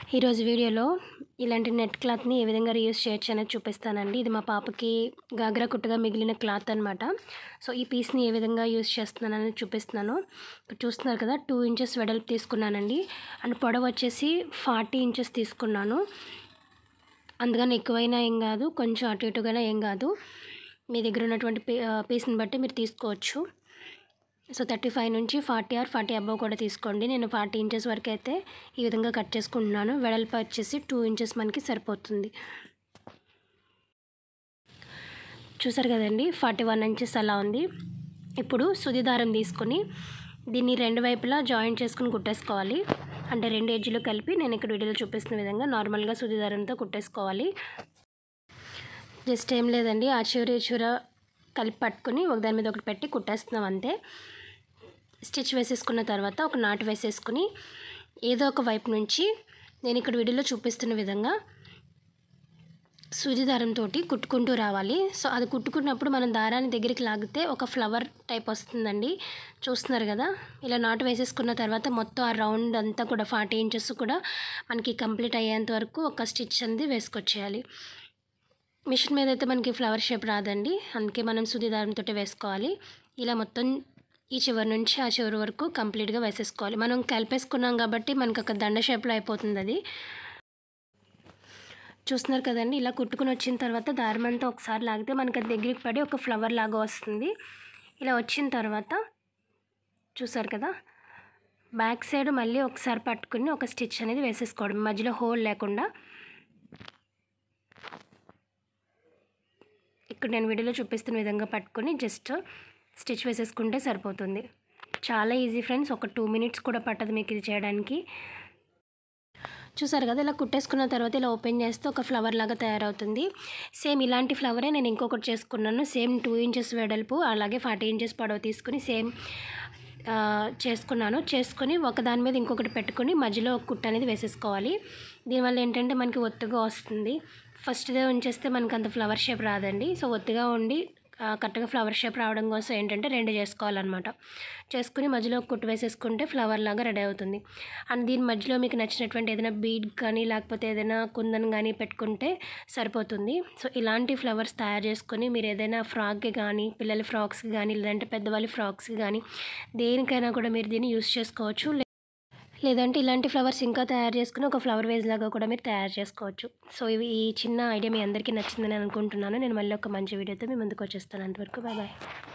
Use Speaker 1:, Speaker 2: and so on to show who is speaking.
Speaker 1: ఈరోజు వీడియోలో ఇలాంటి నెట్ క్లాత్ని ఏ విధంగా రీయూస్ చేయొచ్చు అనేది చూపిస్తానండి ఇది మా పాపకి గాగ్రా కుట్టుగా మిగిలిన క్లాత్ అనమాట సో ఈ పీస్ని ఏ విధంగా యూస్ చేస్తున్నాను అనేది చూపిస్తున్నాను ఇక్కడ చూస్తున్నారు కదా టూ ఇంచెస్ వెడల్పు తీసుకున్నానండి అండ్ పొడవు వచ్చేసి ఫార్టీ ఇంచెస్ తీసుకున్నాను అందుకని ఎక్కువైనా ఏం కాదు కొంచెం అటు ఇటుగానే ఏం కాదు మీ దగ్గర ఉన్నటువంటి పీ పీస్ని బట్టి మీరు తీసుకోవచ్చు సో థర్టీ ఫైవ్ నుంచి ఫార్టీ ఆర్ ఫార్టీ అబవ్ కూడా తీసుకోండి నేను ఫార్టీ ఇంచెస్ వరకు అయితే ఈ విధంగా కట్ చేసుకుంటున్నాను వెడల్పు వచ్చేసి టూ ఇంచెస్ మనకి సరిపోతుంది చూసారు కదండి ఫార్టీ వన్ ఇంచెస్ అలా ఉంది ఇప్పుడు సుది దారం తీసుకొని దీన్ని రెండు వైపులా జాయింట్ చేసుకుని కుట్టేసుకోవాలి అంటే రెండు ఎడ్జ్లు కలిపి నేను ఇక్కడ వీడియోలో చూపిస్తున్న విధంగా నార్మల్గా సుది దారంతో కుట్టేసుకోవాలి జస్ట్ ఏం లేదండి ఆ చివరి చివర కలిపి పట్టుకుని ఒక దాని మీద ఒకటి పెట్టి కుట్టేస్తున్నాం అంతే స్టిచ్ వేసేసుకున్న తర్వాత ఒక నాటు వేసేసుకుని ఏదో ఒక వైపు నుంచి నేను ఇక్కడ వీడియోలో చూపిస్తున్న విధంగా సూది దారంతో కుట్టుకుంటూ రావాలి సో అది కుట్టుకున్నప్పుడు మనం దారాన్ని దగ్గరికి లాగితే ఒక ఫ్లవర్ టైప్ వస్తుందండి చూస్తున్నారు కదా ఇలా నాటు వేసేసుకున్న తర్వాత మొత్తం ఆ రౌండ్ అంతా కూడా ఫార్టీ ఇంచెస్ కూడా మనకి కంప్లీట్ అయ్యేంత వరకు ఒక స్టిచ్ అనేది వేసుకొచ్చేయాలి మిషన్ మీద అయితే మనకి ఫ్లవర్ షేప్ రాదండి అందుకే మనం సూది దారంతో వేసుకోవాలి ఇలా మొత్తం ఈ చివరి నుంచి ఆ చివరి వరకు కంప్లీట్గా వేసేసుకోవాలి మనం కలిపేసుకున్నాం కాబట్టి మనకు ఒక దండ షేప్లో అయిపోతుంది అది చూస్తున్నారు కదండి ఇలా కుట్టుకుని వచ్చిన తర్వాత దారం అంతా ఒకసారి లాగితే మనకి అది దగ్గరికి పడి ఒక ఫ్లవర్ లాగా వస్తుంది ఇలా వచ్చిన తర్వాత చూసారు కదా బ్యాక్ సైడ్ మళ్ళీ ఒకసారి పట్టుకుని ఒక స్టిచ్ అనేది వేసేసుకోవడం మధ్యలో హోల్ లేకుండా ఇక్కడ నేను వీడియోలో చూపిస్తున్న విధంగా పట్టుకొని జస్ట్ స్టిచ్ వేసేసుకుంటే సరిపోతుంది చాలా ఈజీ ఫ్రెండ్స్ ఒక టూ మినిట్స్ కూడా పట్టదు మీకు ఇది చేయడానికి చూసారు కదా ఇలా కుట్టేసుకున్న తర్వాత ఇలా ఓపెన్ చేస్తే ఒక ఫ్లవర్ లాగా తయారవుతుంది సేమ్ ఇలాంటి ఫ్లవరే నేను ఇంకొకటి చేసుకున్నాను సేమ్ టూ ఇంచెస్ వెడల్పు అలాగే ఫార్టీ ఇంచెస్ పొడవు తీసుకుని సేమ్ చేసుకున్నాను చేసుకొని ఒక దాని మీద ఇంకొకటి పెట్టుకొని మధ్యలో ఒక కుట్ట అనేది వేసేసుకోవాలి దీనివల్ల ఏంటంటే మనకి ఒత్తుగా వస్తుంది ఫస్ట్దే ఉంచేస్తే మనకు అంత ఫ్లవర్ షేప్ రాదండి సో ఒత్తుగా ఉండి కరెక్ట్గా ఫ్లవర్ షేప్ రావడం కోసం ఏంటంటే రెండు చేసుకోవాలన్నమాట చేసుకుని మధ్యలో కుట్టు వేసేసుకుంటే ఫ్లవర్ లాగా రెడీ అవుతుంది అండ్ దీని మధ్యలో మీకు నచ్చినటువంటి ఏదైనా బీడ్ కానీ లేకపోతే ఏదైనా కుందన్ కానీ పెట్టుకుంటే సరిపోతుంది సో ఇలాంటి ఫ్లవర్స్ తయారు చేసుకొని మీరు ఏదైనా ఫ్రాక్కి కానీ పిల్లల ఫ్రాక్స్కి కానీ లేదంటే పెద్దవాళ్ళ ఫ్రాక్స్కి కానీ దేనికైనా కూడా మీరు దీన్ని యూస్ చేసుకోవచ్చు లేదంటే ఇలాంటి ఫ్లవర్స్ ఇంకా తయారు చేసుకుని ఒక ఫ్లవర్ వేజ్ లాగా కూడా మీరు తయారు చేసుకోవచ్చు సో ఇవి ఈ చిన్న ఐడియా మీ అందరికీ నచ్చిందని అనుకుంటున్నాను నేను మళ్ళీ ఒక మంచి వీడియోతో మీ ముందుకు వచ్చేస్తాను అంతవరకు బాయ్ బాయ్